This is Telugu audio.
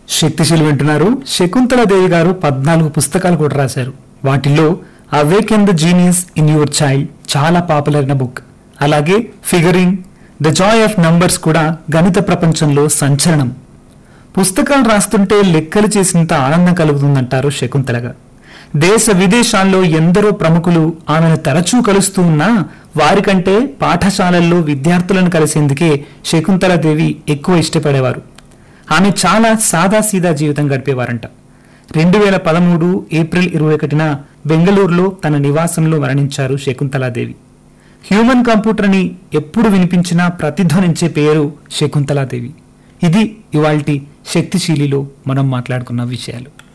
శక్తిశీలు వింటున్నారు శకుంతలాదేవి గారు పద్నాలుగు పుస్తకాలు కూడా రాశారు వాటిల్లో awaken the genius in your child చాలా పాపులర్ అయిన బుక్ అలాగే figuring the joy of numbers కూడా గణిత ప్రపంచంలో సంచలనం పుస్తకాలు రాస్తుంటే లెక్కలు చేసినంత ఆనందం కలుగుతుందంటారు శకుంతలగా దేశ విదేశాల్లో ఎందరో ప్రముఖులు ఆమెను తరచూ కలుస్తూ ఉన్నా వారికంటే పాఠశాలల్లో విద్యార్థులను కలిసేందుకే శకుంతలాదేవి ఎక్కువ ఇష్టపడేవారు ఆమె చాలా సాదాసీదా జీవితం గడిపేవారంట రెండు వేల పదమూడు ఏప్రిల్ ఇరవై ఒకటిన బెంగళూరులో తన నివాసంలో మరణించారు శకుంతలాదేవి హ్యూమన్ కంప్యూటర్ని ఎప్పుడు వినిపించినా ప్రతిధ్వనించే పేరు శకుంతలాదేవి ఇది ఇవాల్టి శక్తిశీలిలో మనం మాట్లాడుకున్న విషయాలు